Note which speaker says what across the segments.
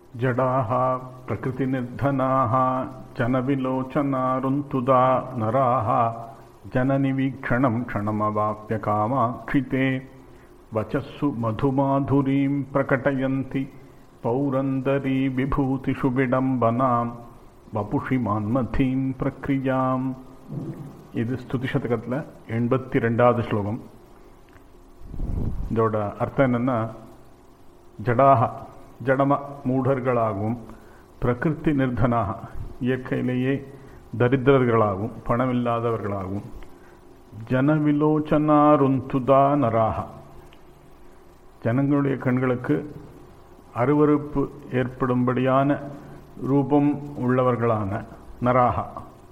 Speaker 1: जडाः प्रकृतिनिर्धनाः जनविलोचनारुन्तुदा नराः जननिवीक्षणं क्षणमवाप्य कामाक्षिते वचस्सु मधुमाधुरीं प्रकटयन्ति पौरन्दरी विभूतिषु विडम्बनां வபுஷி மான்மதீம் பிரக்ரியாம் இது ஸ்துதி சதகத்தில் எண்பத்தி ரெண்டாவது ஸ்லோகம் இதோட அர்த்தம் என்னன்னா ஜடாக ஜடம மூடர்களாகவும் பிரகிருதி நிர்தனாக இயற்கையிலேயே தரித்திரர்களாகவும் பணமில்லாதவர்களாகவும் ஜனவிலோச்சனாருந்துதா நராக ஜனங்களுடைய கண்களுக்கு அருவறுப்பு ஏற்படும்படியான ரூபம் உள்ளவர்களான நராகா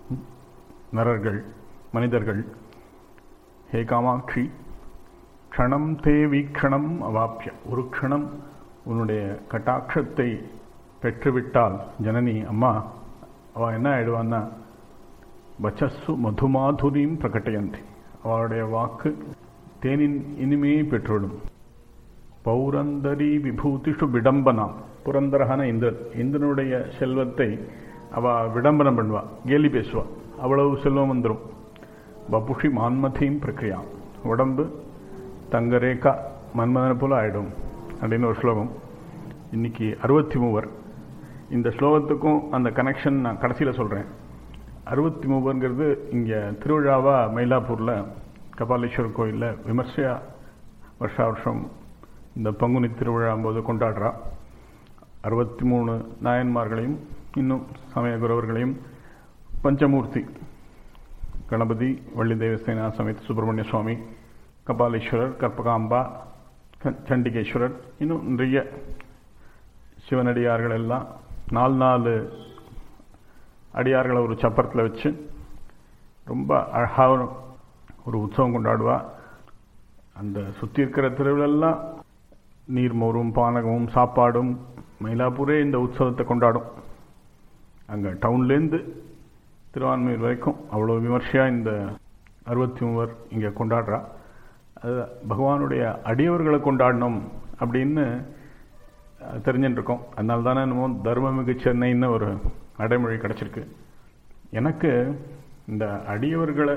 Speaker 1: நரர்கள் மனிதர்கள் ஹே காமாட்சி க்ஷணம் தே வீக்ஷணம் அவாப்பிய ஒரு க்ஷணம் உன்னுடைய கட்டாட்சத்தை பெற்றுவிட்டால் ஜனனி அம்மா அவள் என்ன ஆயிடுவான்னா வச்சஸ்ஸு மதுமாதுரியும் பிரகட்டயந்தி அவளுடைய வாக்கு தேனின் இனிமையை பெற்றுவிடும் பௌரந்தரி விபூதிஷு விடம்பனாம் புரந்தரகான இந்திரன் இந்திரனுடைய செல்வத்தை அவ விடம்பனம் பண்ணுவா கேலி பேசுவா அவ்வளவு செல்வம் வந்துடும் பபுஷி மான்மதியும் பிரக்ரியா உடம்பு தங்க ரேகா மன்மதனை போல ஆயிடும் அப்படின்னு ஒரு ஸ்லோகம் இன்னைக்கு அறுபத்தி மூவர் இந்த ஸ்லோகத்துக்கும் அந்த கனெக்ஷன் நான் கடைசியில் சொல்கிறேன் அறுபத்தி மூவருங்கிறது இங்கே திருவிழாவா மயிலாப்பூரில் கபாலீஸ்வரர் கோயிலில் விமர்சையா வருஷா வருஷம் இந்த பங்குனி திருவிழா போது கொண்டாடுறா அறுபத்தி மூணு நாயன்மார்களையும் இன்னும் சமய குரவர்களையும் பஞ்சமூர்த்தி கணபதி வள்ளி தேவசேனா சமேத சுப்பிரமணிய சுவாமி கபாலீஸ்வரர் கற்பகாம்பா சண்டிகேஸ்வரர் இன்னும் நிறைய சிவனடியார்கள் எல்லாம் நாலு நாலு அடியார்களை ஒரு சப்பரத்தில் வச்சு ரொம்ப அழகாக ஒரு உற்சவம் கொண்டாடுவா அந்த சுற்றி இருக்கிற தெருவிலெல்லாம் நீர்மோரும் பானகமும் சாப்பாடும் மயிலாப்பூரே இந்த உற்சவத்தை கொண்டாடும் அங்கே டவுன்லேருந்து திருவான்மையூர் வரைக்கும் அவ்வளோ விமர்சையாக இந்த அறுபத்தி மூவர் இங்கே கொண்டாடுறா அது பகவானுடைய அடியவர்களை கொண்டாடணும் அப்படின்னு தெரிஞ்சுட்டு இருக்கோம் அதனால தானே என்னமோ தர்மமிகு சென்னைன்னு ஒரு அடைமொழி கிடச்சிருக்கு எனக்கு இந்த அடியவர்களை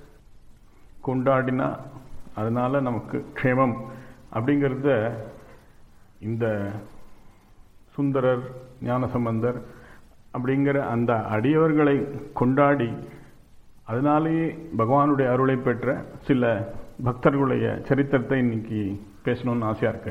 Speaker 1: கொண்டாடினா அதனால நமக்கு க்ஷேமம் அப்படிங்கிறத இந்த சுந்தரர் ஞானசம்பந்தர் அப்படிங்கிற அந்த அடியவர்களை கொண்டாடி அதனாலேயே பகவானுடைய அருளை பெற்ற சில பக்தர்களுடைய சரித்திரத்தை இன்னைக்கு பேசணும்னு ஆசையாக இருக்கு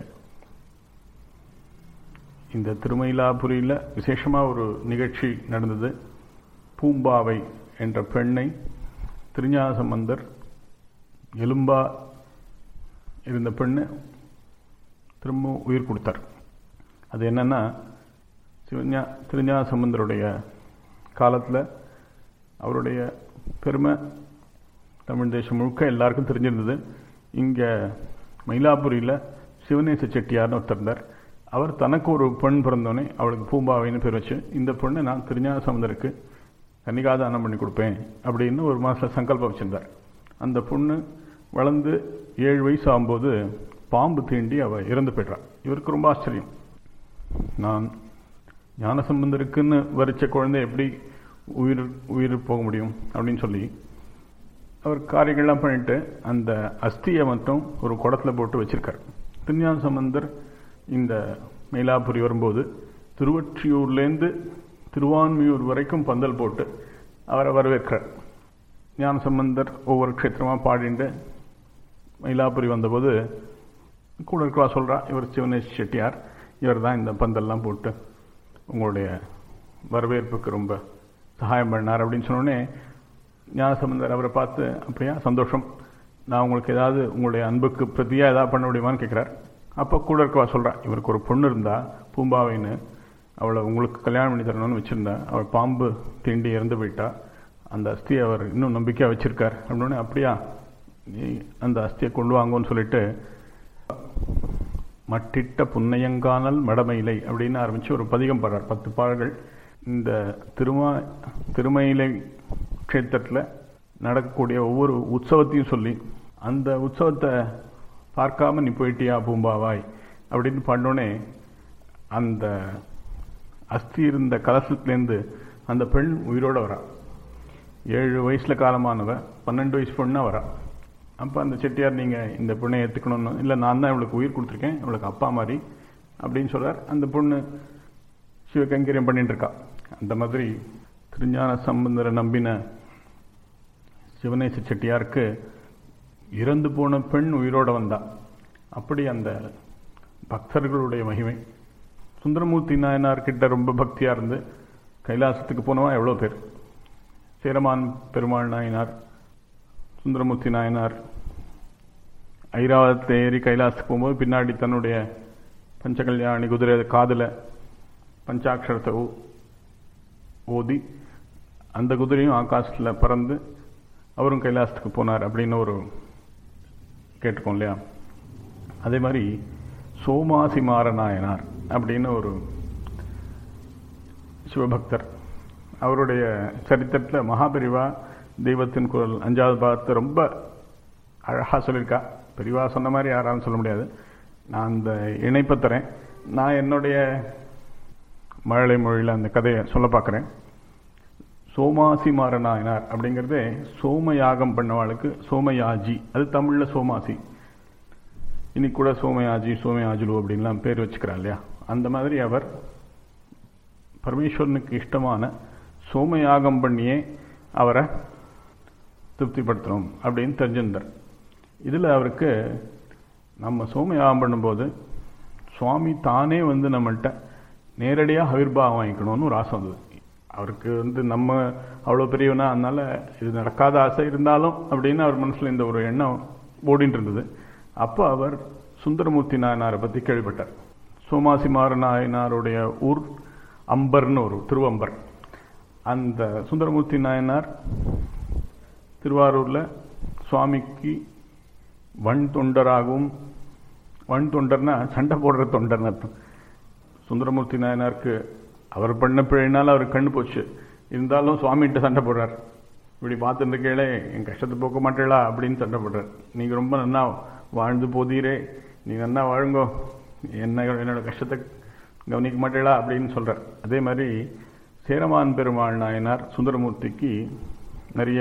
Speaker 1: இந்த திருமயிலாபுரியில் விசேஷமாக ஒரு நிகழ்ச்சி நடந்தது பூம்பாவை என்ற பெண்ணை திருஞான சம்பந்தர் எலும்பா இருந்த பெண்ணு திரும்ப உயிர் கொடுத்தார் அது என்னன்னா சிவஞா திருஞான சம்பந்தருடைய காலத்தில் அவருடைய பெருமை தமிழ் தேசம் முழுக்க எல்லாருக்கும் தெரிஞ்சிருந்தது இங்கே மயிலாப்பூரியில் சிவநேச செட்டியார்னு ஒருத்தர் இருந்தார் அவர் தனக்கு ஒரு பெண் பிறந்தோடனே அவளுக்கு பூம்பாவைன்னு பேர் வச்சு இந்த பொண்ணை நான் திருஞான சம்பந்தருக்கு கன்னிகாதானம் பண்ணி கொடுப்பேன் அப்படின்னு ஒரு மாதம் சங்கல்பம் வச்சிருந்தார் அந்த பொண்ணு வளர்ந்து ஏழு வயசு ஆகும்போது பாம்பு தீண்டி அவள் இறந்து போய்ட்றான் இவருக்கு ரொம்ப ஆச்சரியம் நான் ஞானசம்பந்தருக்குன்னு வரிச்ச குழந்தை எப்படி உயிர் உயிர் போக முடியும் அப்படின்னு சொல்லி அவர் காரியங்கள்லாம் பண்ணிட்டு அந்த அஸ்தியை மட்டும் ஒரு குடத்தில் போட்டு வச்சிருக்கார் திருஞான சம்பந்தர் இந்த மயிலாப்புரி வரும்போது திருவொற்றியூர்லேருந்து திருவான்மியூர் வரைக்கும் பந்தல் போட்டு அவரை வரவேற்கிறார் ஞான சம்பந்தர் ஒவ்வொரு க்ஷேத்திரமாக பாடிண்டு மயிலாப்புரி வந்தபோது கூட இருக்கவா சொல்கிறா இவர் சிவனேஷ் செட்டியார் இவர் தான் இந்த பந்தல்லாம் போட்டு உங்களுடைய வரவேற்புக்கு ரொம்ப சகாயம் பண்ணார் அப்படின்னு சொன்னோடனே ஞானசம்பந்தர் அவரை பார்த்து அப்படியா சந்தோஷம் நான் உங்களுக்கு ஏதாவது உங்களுடைய அன்புக்கு பிரதியாக ஏதாவது பண்ண முடியுமான்னு கேட்குறார் அப்போ கூட இருக்கவா சொல்கிறா இவருக்கு ஒரு பொண்ணு இருந்தா பூம்பாவைன்னு அவளை உங்களுக்கு கல்யாணம் பண்ணி தரணும்னு வச்சுருந்தா அவள் பாம்பு தீண்டி இறந்து போயிட்டா அந்த அஸ்தியை அவர் இன்னும் நம்பிக்கையாக வச்சுருக்கார் அப்படின்னே அப்படியா நீ அந்த அஸ்தியை கொண்டு வாங்கன்னு சொல்லிட்டு மட்டிட்ட புன்னையங்கானல் மடமயிலை அப்படின்னு ஆரம்பித்து ஒரு பதிகம் பாடுறார் பத்து பாடல்கள் இந்த திருமா திருமயிலை க்ஷேத்திரத்தில் நடக்கக்கூடிய ஒவ்வொரு உற்சவத்தையும் சொல்லி அந்த உற்சவத்தை பார்க்காம நீ போயிட்டியா பூம்பாவாய் அப்படின்னு பண்ணோடனே அந்த அஸ்தி இருந்த கலசத்துலேருந்து அந்த பெண் உயிரோட வரா ஏழு வயசில் காலமானவ பன்னெண்டு வயசு பொண்ணா வரா அப்போ அந்த செட்டியார் நீங்கள் இந்த பொண்ணை ஏற்றுக்கணும்னு இல்லை நான் தான் இவளுக்கு உயிர் கொடுத்துருக்கேன் இவளுக்கு அப்பா மாதிரி அப்படின்னு சொல்றார் அந்த பொண்ணு சிவகங்கரியம் பண்ணிட்டு இருக்கா அந்த மாதிரி திருஞான சம்பந்தரை நம்பின சிவனேச செட்டியாருக்கு இறந்து போன பெண் உயிரோட வந்தா அப்படி அந்த பக்தர்களுடைய மகிமை சுந்தரமூர்த்தி நாயனார் கிட்ட ரொம்ப பக்தியா இருந்து கைலாசத்துக்கு போனவன் எவ்வளோ பேர் சேரமான் பெருமாள் நாயனார் சுந்தரமூர்த்தி நாயனார் ஐராவதத்தில் ஏறி கைலாசத்துக்கு போகும்போது பின்னாடி தன்னுடைய பஞ்சகல்யாணி குதிரை காதில் பஞ்சாட்சரத்தை ஊ- ஓதி அந்த குதிரையும் ஆகாசத்தில் பறந்து அவரும் கைலாசத்துக்கு போனார் அப்படின்னு ஒரு கேட்டுக்கோம் இல்லையா அதே மாதிரி சோமாசி மாரநாயனார் அப்படின்னு ஒரு சிவபக்தர் அவருடைய சரித்திரத்தில் மகாபெரிவா தெய்வத்தின் குரல் அஞ்சாவது பாகத்தை ரொம்ப அழகாக சொல்லியிருக்கா பெரிவா சொன்ன மாதிரி யாராலும் சொல்ல முடியாது நான் அந்த இணைப்பை தரேன் நான் என்னுடைய மழலை மொழியில் அந்த கதையை சொல்ல பார்க்குறேன் சோமாசி மாரநாயனார் அப்படிங்கிறது சோம யாகம் பண்ணவாளுக்கு சோமயாஜி அது தமிழில் சோமாசி இன்னைக்கு கூட சோமயாஜி சோமயாஜுலு அப்படின்லாம் பேர் வச்சுக்கிறா இல்லையா அந்த மாதிரி அவர் பரமேஸ்வரனுக்கு இஷ்டமான சோமயாகம் பண்ணியே அவரை திருப்திப்படுத்தணும் அப்படின்னு தெரிஞ்சிருந்தார் இதில் அவருக்கு நம்ம சோமயாகம் பண்ணும்போது சுவாமி தானே வந்து நம்மள்கிட்ட நேரடியாக ஹவிர்பாவம் வாங்கிக்கணும்னு ஒரு ஆசை வந்தது அவருக்கு வந்து நம்ம அவ்வளோ பெரியவனா அதனால இது நடக்காத ஆசை இருந்தாலும் அப்படின்னு அவர் மனசில் இந்த ஒரு எண்ணம் ஓடிட்டு இருந்தது அப்போ அவர் சுந்தரமூர்த்தி நாயனாரை பற்றி கேள்விப்பட்டார் சோமாசிமார நாயனாருடைய ஊர் அம்பர்னு ஒரு திருவம்பர் அந்த சுந்தரமூர்த்தி நாயனார் திருவாரூரில் சுவாமிக்கு வன் தொண்டராகவும் வன் தொண்டர்னா சண்டை போடுற தொண்டர்னு அர்த்தம் சுந்தரமூர்த்தி நாயனாருக்கு அவர் பண்ண பிழைனால அவர் கண்ணு போச்சு இருந்தாலும் சுவாமிகிட்ட சண்டை போடுறார் இப்படி பார்த்துட்டு இருக்கேளே என் கஷ்டத்தை போக்க மாட்டேளா அப்படின்னு சண்டை போடுறார் நீங்கள் ரொம்ப நன்னா வாழ்ந்து போதீரே நீ நன்னா வாழுங்கோ என்ன என்னோட கஷ்டத்தை கவனிக்க மாட்டேளா அப்படின்னு சொல்றார் அதே மாதிரி சேரமான் பெருமாள் நாயனார் சுந்தரமூர்த்திக்கு நிறைய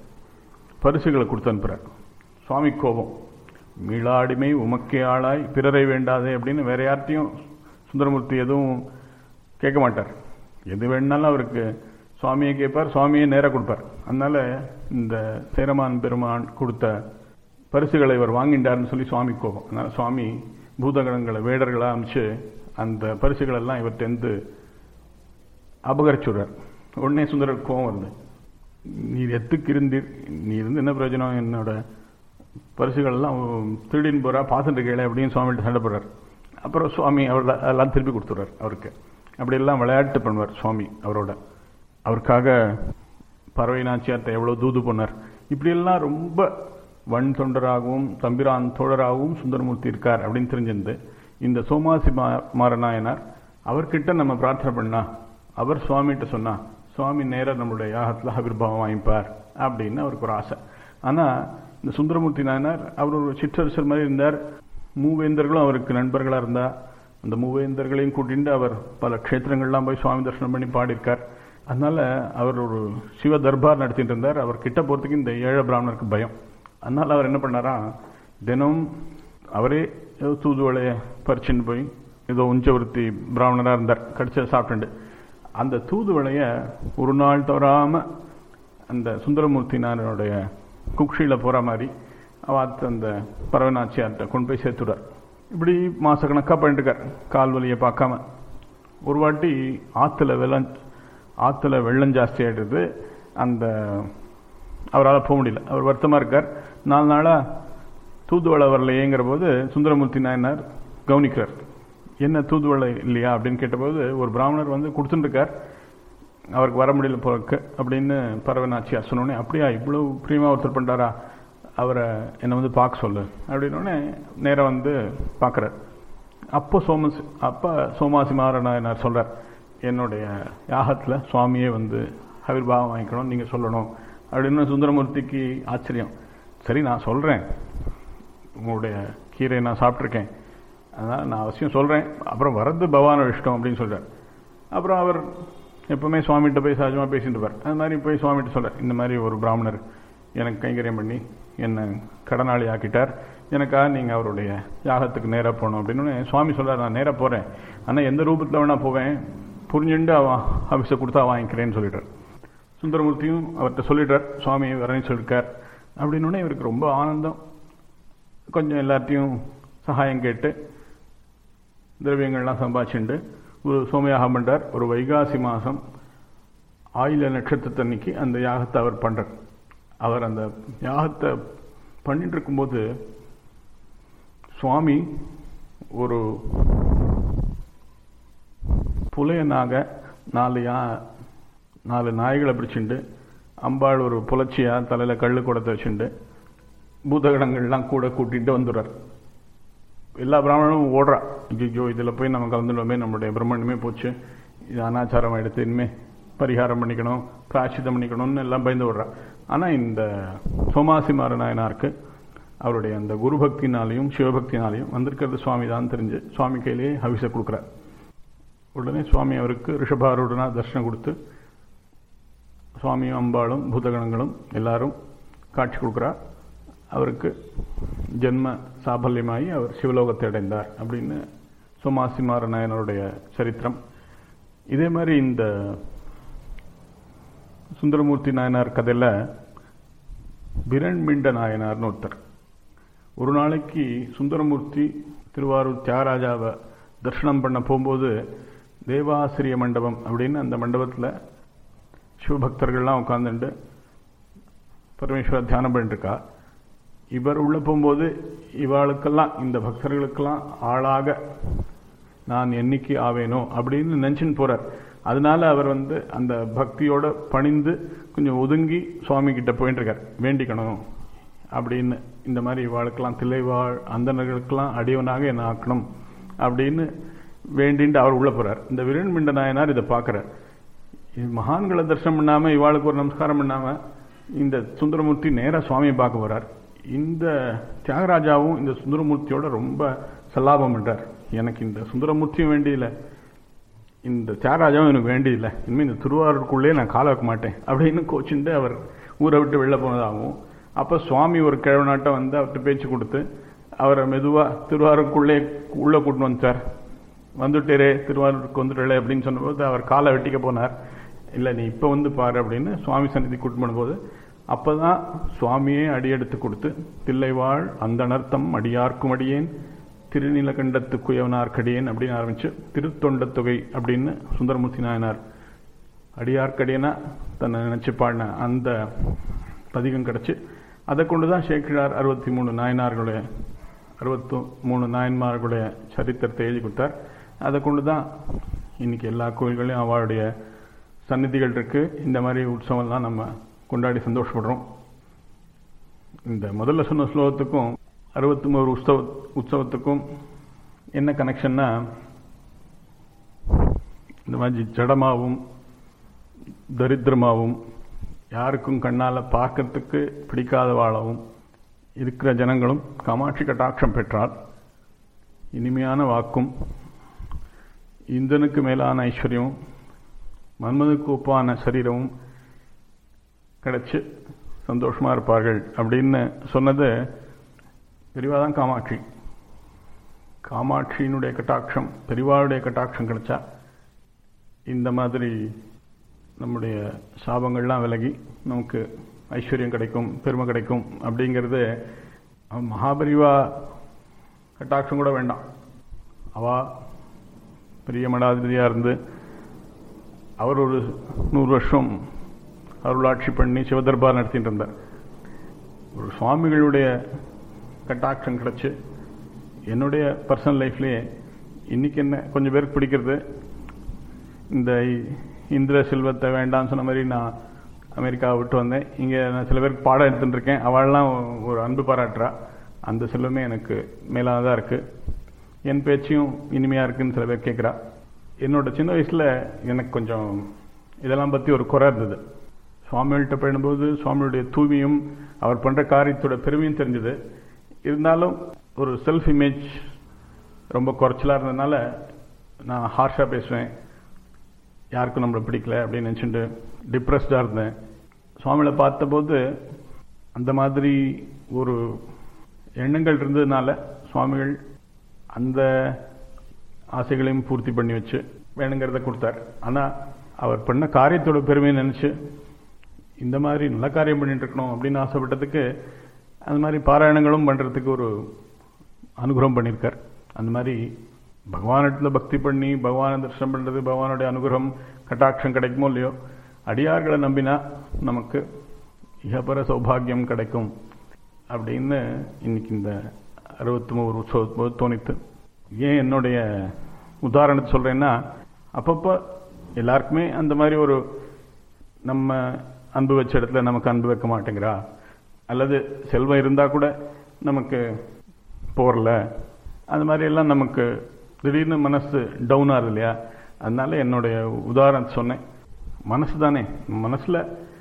Speaker 1: பரிசுகளை கொடுத்து அனுப்புறார் சுவாமி கோபம் மீளாடிமை உமக்கே ஆளாய் பிறரை வேண்டாதே அப்படின்னு வேற யார்ட்டையும் சுந்தரமூர்த்தி எதுவும் கேட்க மாட்டார் எது வேணாலும் அவருக்கு சுவாமியை கேட்பார் சுவாமியை நேராக கொடுப்பார் அதனால இந்த சேரமான் பெருமான் கொடுத்த பரிசுகளை இவர் வாங்கிட்டார்னு சொல்லி சுவாமி கோபம் அதனால சுவாமி பூதகணங்களை வேடர்களை அமிச்சு அந்த பரிசுகள் எல்லாம் இவர்கிட்டருந்து அபகரிச்சுடுறார் உடனே சுந்தரர் கோபம் வருது நீர் எத்துக்கு இருந்தீர் நீ இருந்து என்ன பிரயோஜனம் என்னோட பரிசுகள் எல்லாம் திருடின்னு போறா பார்த்துட்டு இருக்கல அப்படின்னு சுவாமிகிட்ட சண்டை போடுறார் அப்புறம் சுவாமி அவர் அதெல்லாம் திருப்பி கொடுத்துட்றார் அவருக்கு அப்படியெல்லாம் விளையாட்டு பண்ணுவார் சுவாமி அவரோட அவருக்காக பறவை நாச்சியார்த்தை எவ்வளோ தூது பண்ணார் இப்படியெல்லாம் ரொம்ப வன் தொண்டராகவும் தம்பிரான் தோழராகவும் சுந்தரமூர்த்தி இருக்கார் அப்படின்னு தெரிஞ்சிருந்து இந்த சோமாசி மா மாரநாயனார் அவர்கிட்ட நம்ம பிரார்த்தனை பண்ணா அவர் சுவாமிகிட்ட சொன்னா சுவாமி நேராக நம்மளுடைய யாகத்தில் ஆவிர்வாவம் வாங்கிப்பார் அப்படின்னு அவருக்கு ஒரு ஆசை ஆனால் இந்த சுந்தரமூர்த்தி நாயனார் அவர் ஒரு சிற்றரசர் மாதிரி இருந்தார் மூவேந்தர்களும் அவருக்கு நண்பர்களாக இருந்தா அந்த மூவேந்தர்களையும் கூட்டிட்டு அவர் பல க்ஷேத்திரங்கள்லாம் போய் சுவாமி தரிசனம் பண்ணி பாடியிருக்கார் அதனால அவர் ஒரு சிவ தர்பார் நடத்திட்டு இருந்தார் அவர் கிட்ட போகிறதுக்கு இந்த ஏழை பிராமணருக்கு பயம் அதனால அவர் என்ன பண்ணாரா தினம் அவரே ஏதோ தூதுவளைய பறிச்சுன்னு போய் ஏதோ உஞ்சவருத்தி பிராமணராக இருந்தார் கடிச்ச சாப்பிட்டுண்டு அந்த தூதுவளைய ஒரு நாள் தவறாம அந்த சுந்தரமூர்த்தி நாயனுடைய குக்ஷியில் போகிற மாதிரி அவாத்து அந்த பரவநாச்சியார்கிட்ட கொண்டு போய் சேர்த்துடார் இப்படி மாசக்கணக்காக பண்ணிட்டு இருக்கார் கால் வலியை பார்க்காம ஒரு வாட்டி ஆற்றுல வெள்ளம் ஆற்றுல வெள்ளம் ஜாஸ்தி ஆகிடுது அந்த அவரால் போக முடியல அவர் வருத்தமாக இருக்கார் நாலு நாளாக தூதுவளை வரலையேங்கிற போது சுந்தரமூர்த்தி நாயனார் கவனிக்கிறார் என்ன தூதுவளை இல்லையா அப்படின்னு கேட்டபோது ஒரு பிராமணர் வந்து கொடுத்துட்டு இருக்கார் அவருக்கு வர முடியல போறக்கு அப்படின்னு பரவநாச்சியார் சொன்னோடனே அப்படியா இவ்வளவு பிரியமா ஒருத்தர் பண்றாரா அவரை என்னை வந்து பார்க்க சொல்லு அப்படின்னோடனே நேராக வந்து பார்க்குறார் அப்போ சோமஸ் அப்போ சோமாசி மாரநாயனார் சொல்றார் என்னுடைய யாகத்தில் சுவாமியே வந்து ஆவிர்வாவம் வாங்கிக்கணும் நீங்கள் சொல்லணும் அப்படின்னு சுந்தரமூர்த்திக்கு ஆச்சரியம் சரி நான் சொல்கிறேன் உங்களுடைய கீரை நான் சாப்பிட்ருக்கேன் அதனால் நான் அவசியம் சொல்கிறேன் அப்புறம் வரது பகவானோட இஷ்டம் அப்படின்னு சொல்கிறார் அப்புறம் அவர் எப்பவுமே சுவாமிகிட்ட போய் சகஜமாக பேசிட்டு இருப்பார் அது மாதிரி போய் சுவாமிகிட்ட சொல்கிறார் இந்த மாதிரி ஒரு பிராமணர் எனக்கு கைங்கரியம் பண்ணி என்னை கடனாளி ஆக்கிட்டார் எனக்காக நீங்கள் அவருடைய யாகத்துக்கு நேராக போகணும் அப்படின்னு சுவாமி சொல்கிறார் நான் நேராக போகிறேன் ஆனால் எந்த ரூபத்தில் வேணால் போவேன் புரிஞ்சுண்டு அவன் ஆஃபீஸை கொடுத்தா வாங்கிக்கிறேன்னு சொல்லிட்டார் சுந்தரமூர்த்தியும் அவர்கிட்ட சொல்லிட்டார் சுவாமி வரேன்னு சொல்லியிருக்கார் அப்படின்னு இவருக்கு ரொம்ப ஆனந்தம் கொஞ்சம் எல்லாத்தையும் சகாயம் கேட்டு திரவியங்கள்லாம் சம்பாதிச்சுண்டு ஒரு சோமயாகம் பண்ணுறார் ஒரு வைகாசி மாதம் ஆயில நட்சத்திரத்தன்னைக்கு அந்த யாகத்தை அவர் பண்ணுறார் அவர் அந்த யாகத்தை பண்ணிட்டு இருக்கும்போது சுவாமி ஒரு புலையனாக நாலு யா நாலு நாய்களை பிடிச்சிண்டு அம்பாள் ஒரு புலச்சியா தலையில் கள்ளு குடத்தை வச்சுண்டு பூதகடங்கள்லாம் கூட கூட்டிகிட்டு வந்துடுறார் எல்லா பிராமணனும் ஓடுறா ஐயோ இதில் போய் நம்ம கலந்துடுவோமே நம்மளுடைய பிரம்மணமே போச்சு இது அனாச்சாரம் எடுத்து இனிமே பரிகாரம் பண்ணிக்கணும் பிராச்சிதம் பண்ணிக்கணும்னு எல்லாம் பயந்து விடுறா ஆனால் இந்த சோமாசி நாயனாருக்கு அவருடைய அந்த குரு பக்தினாலையும் சிவபக்தினாலையும் வந்திருக்கிறது சுவாமி தான் தெரிஞ்சு சுவாமி கையிலேயே ஹவிசை கொடுக்குறார் உடனே சுவாமி அவருக்கு ரிஷபாரூடனா தர்ஷனம் கொடுத்து சுவாமியும் அம்பாளும் பூதகணங்களும் எல்லாரும் காட்சி கொடுக்குறார் அவருக்கு ஜென்ம சாபல்யமாகி அவர் சிவலோகத்தை அடைந்தார் அப்படின்னு சோமாசிமார நாயனருடைய சரித்திரம் இதே மாதிரி இந்த சுந்தரமூர்த்தி நாயனார் கதையில் பிரண்மிண்ட நாயனார்னு ஒருத்தர் ஒரு நாளைக்கு சுந்தரமூர்த்தி திருவாரூர் தியாகராஜாவை தரிசனம் பண்ண போகும்போது தேவாசிரிய மண்டபம் அப்படின்னு அந்த மண்டபத்தில் சிவபக்தர்கள்லாம் உட்காந்துட்டு பரமேஸ்வர தியானம் பண்ணிட்டுருக்கா இவர் உள்ள போகும்போது இவாளுக்கெல்லாம் இந்த பக்தர்களுக்கெல்லாம் ஆளாக நான் என்னைக்கு ஆவேனோ அப்படின்னு நினச்சின்னு போகிறார் அதனால அவர் வந்து அந்த பக்தியோட பணிந்து கொஞ்சம் ஒதுங்கி சுவாமி கிட்ட போயிட்டு இருக்கார் வேண்டிக்கணும் அப்படின்னு இந்த மாதிரி இவாளுக்கெல்லாம் திளைவாழ் அந்தனர்களுக்கெல்லாம் அடியவனாக என்ன ஆக்கணும் அப்படின்னு வேண்டின்ட்டு அவர் உள்ள போறார் இந்த விரண்மிண்ட நாயனார் இதை பார்க்குறார் மகான்களை தரிசனம் பண்ணாம இவாளுக்கு ஒரு நமஸ்காரம் பண்ணாம இந்த சுந்தரமூர்த்தி நேராக சுவாமியை பார்க்க போறார் இந்த தியாகராஜாவும் இந்த சுந்தரமூர்த்தியோட ரொம்ப சல்லாபம் பண்றார் எனக்கு இந்த சுந்தரமூர்த்தியும் வேண்டியில்லை இந்த தியாகராஜாவும் எனக்கு வேண்டியில்லை இனிமேல் இந்த திருவாரூருக்குள்ளே நான் கால வைக்க மாட்டேன் அப்படின்னு கோச்சுட்டு அவர் ஊரை விட்டு வெளில போனதாகவும் அப்போ சுவாமி ஒரு கிழவனாட்டம் வந்து அவர்கிட்ட பேச்சு கொடுத்து அவரை மெதுவாக திருவாரூருக்குள்ளே உள்ளே கூட்டின்னு வந்துட்டார் வந்துட்டேரே திருவாரூருக்கு வந்துட்டே அப்படின்னு சொன்னபோது அவர் காலை வெட்டிக்க போனார் இல்லை நீ இப்போ வந்து பாரு அப்படின்னு சுவாமி சந்நிதி கூட்டு பண்ணும்போது அப்போ தான் சுவாமியே அடியெடுத்து கொடுத்து தில்லைவாழ் அந்த அனர்த்தம் அடியார்க்கும் அடியேன் திருநீலகண்டத்து குயவனார்க்கடியேன் அப்படின்னு ஆரம்பிச்சு திருத்தொண்ட தொகை அப்படின்னு சுந்தரமூர்த்தி நாயனார் அடியார்க்கடியனா தன்னை நினைச்சு பாடின அந்த பதிகம் கிடச்சி அதை கொண்டு தான் சேக்கிழார் அறுபத்தி மூணு நாயனார்களுடைய அறுபத்து மூணு நாயன்மார்களுடைய சரித்திரத்தை எழுதி கொடுத்தார் அதை கொண்டு தான் இன்னைக்கு எல்லா கோயில்களையும் அவளுடைய சந்நிதிகள் இருக்கு இந்த மாதிரி உற்சவம்லாம் நம்ம கொண்டாடி சந்தோஷப்படுறோம் இந்த முதல்ல சொன்ன ஸ்லோகத்துக்கும் அறுபத்தி மூணு உற்சவ உற்சவத்துக்கும் என்ன கனெக்ஷன்னா இந்த மாதிரி ஜடமாவும் தரித்திரமாவும் யாருக்கும் கண்ணால் பார்க்கறதுக்கு பிடிக்காதவாளாவும் இருக்கிற ஜனங்களும் காமாட்சி கட்டாட்சம் பெற்றால் இனிமையான வாக்கும் இந்தனுக்கு மேலான ஐஸ்வர்யமும் மன்மதுக்கு ஒப்பான சரீரமும் கிடைச்சு சந்தோஷமா இருப்பார்கள் அப்படின்னு சொன்னது பெரிவா தான் காமாட்சி காமாட்சியினுடைய கட்டாட்சம் பெரிவாளுடைய கட்டாட்சம் கிடைச்சா இந்த மாதிரி நம்முடைய சாபங்கள்லாம் விலகி நமக்கு ஐஸ்வர்யம் கிடைக்கும் பெருமை கிடைக்கும் அப்படிங்கிறது மகாபரிவா கட்டாட்சம் கூட வேண்டாம் அவா பெரிய மடாதிபதியாக இருந்து அவர் ஒரு நூறு வருஷம் அருளாட்சி பண்ணி சிவதர்பார் நடத்திட்டு இருந்தார் ஒரு சுவாமிகளுடைய கட்டாட்சம் கிடச்சி என்னுடைய பர்சனல் லைஃப்லேயே இன்னைக்கு என்ன கொஞ்சம் பேருக்கு பிடிக்கிறது இந்த இந்திர செல்வத்தை வேண்டாம்னு சொன்ன மாதிரி நான் அமெரிக்காவை விட்டு வந்தேன் இங்கே நான் சில பேருக்கு பாடம் எடுத்துட்டு இருக்கேன் அவள்லாம் ஒரு அன்பு பாராட்டுறா அந்த செல்வமே எனக்கு மேலானதாக இருக்குது என் பேச்சையும் இனிமையாக இருக்குன்னு சில பேர் கேட்குறா என்னோட சின்ன வயசில் எனக்கு கொஞ்சம் இதெல்லாம் பற்றி ஒரு குறை இருந்தது சுவாமிகள்கிட்ட போயிடும்போது சுவாமியுடைய தூய்மையும் அவர் பண்ணுற காரியத்தோட பெருமையும் தெரிஞ்சது இருந்தாலும் ஒரு செல்ஃப் இமேஜ் ரொம்ப குறைச்சலாக இருந்ததுனால நான் ஹார்ஷாக பேசுவேன் யாருக்கும் நம்மளை பிடிக்கல அப்படின்னு நினச்சிட்டு டிப்ரெஸ்டாக இருந்தேன் சுவாமிகளை பார்த்தபோது அந்த மாதிரி ஒரு எண்ணங்கள் இருந்ததுனால சுவாமிகள் அந்த ஆசைகளையும் பூர்த்தி பண்ணி வச்சு வேணுங்கிறத கொடுத்தார் ஆனால் அவர் பண்ண காரியத்தோட பெருமையை நினச்சி இந்த மாதிரி நல்ல காரியம் பண்ணிட்டு இருக்கணும் அப்படின்னு ஆசைப்பட்டதுக்கு அந்த மாதிரி பாராயணங்களும் பண்ணுறதுக்கு ஒரு அனுகிரகம் பண்ணியிருக்கார் அந்த மாதிரி பகவானிடத்துல பக்தி பண்ணி பகவானை தரிசனம் பண்ணுறது பகவானுடைய அனுகிரகம் கட்டாட்சம் கிடைக்குமோ இல்லையோ அடியார்களை நம்பினா நமக்கு இகபர சௌபாகியம் கிடைக்கும் அப்படின்னு இன்னைக்கு இந்த அறுபத்தி மூணு உற்சவ தோணித்து ஏன் என்னுடைய உதாரணத்தை சொல்கிறேன்னா அப்பப்போ எல்லாருக்குமே அந்த மாதிரி ஒரு நம்ம அன்பு வச்ச இடத்துல நமக்கு அன்பு வைக்க மாட்டேங்கிறா அல்லது செல்வம் இருந்தால் கூட நமக்கு போகல அந்த மாதிரி எல்லாம் நமக்கு திடீர்னு மனசு டவுன் ஆகுது இல்லையா அதனால என்னுடைய உதாரணத்தை சொன்னேன் மனசு தானே மனசில்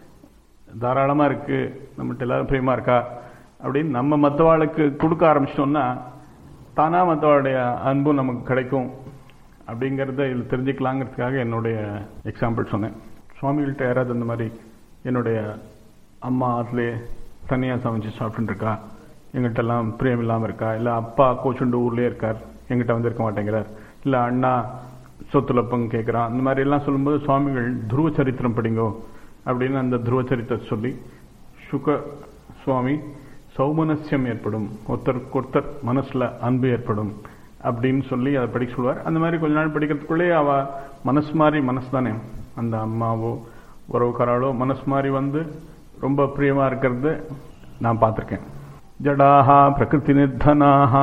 Speaker 1: தாராளமாக இருக்குது நம்மகிட்ட எல்லாரும் பிரியமாக இருக்கா அப்படின்னு நம்ம மற்றவாளுக்கு கொடுக்க ஆரம்பிச்சிட்டோம்னா தானாக மற்றவாளுடைய அன்பும் நமக்கு கிடைக்கும் அப்படிங்கிறத இதில் தெரிஞ்சுக்கலாங்கிறதுக்காக என்னுடைய எக்ஸாம்பிள் சொன்னேன் சுவாமிகள்கிட்ட யாராவது அந்த மாதிரி என்னுடைய அம்மா அதுலேயே தனியாக சமைச்சு சாப்பிட்டுருக்கா எங்கிட்ட எல்லாம் பிரியம் இல்லாமல் இருக்கா இல்லை அப்பா கோச்சுண்டு ஊர்லேயே இருக்கார் எங்கிட்ட வந்து இருக்க மாட்டேங்கிறார் இல்லை அண்ணா சொத்துல பங்கு கேட்குறான் அந்த மாதிரி எல்லாம் சொல்லும்போது சுவாமிகள் துருவ சரித்திரம் படிங்கோ அப்படின்னு அந்த துருவ சரித்திரத்தை சொல்லி சுக சுவாமி சௌமனசியம் ஏற்படும் ஒருத்தருக்கு ஒருத்தர் மனசில் அன்பு ஏற்படும் அப்படின்னு சொல்லி அதை படிக்க சொல்லுவார் அந்த மாதிரி கொஞ்ச நாள் படிக்கிறதுக்குள்ளே அவ மனசு மாதிரி மனசு தானே அந்த அம்மாவோ உறவுக்காராளோ மனசு மாதிரி வந்து ரொம்ப பிரியமாக இருக்கிறது நான் பார்த்துருக்கேன் ஜடாக பிரகிருதி நிர்தனாக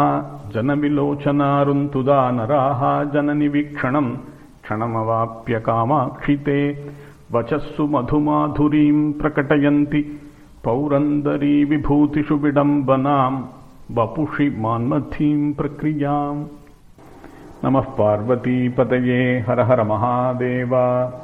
Speaker 1: ஜனவிலோச்சனாருந்துதா நராக ஜனனி வீக்ஷணம் க்ஷணமவாப்பிய காமாட்சிதே வச்சஸ்ஸு மதுமாதுரீம் பிரகட்டயந்தி பௌரந்தரி விபூதிஷு விடம்பனாம் வபுஷி மான்மதீம் பிரக்ரியாம் நம பார்வதீபதயே ஹர ஹர மகாதேவா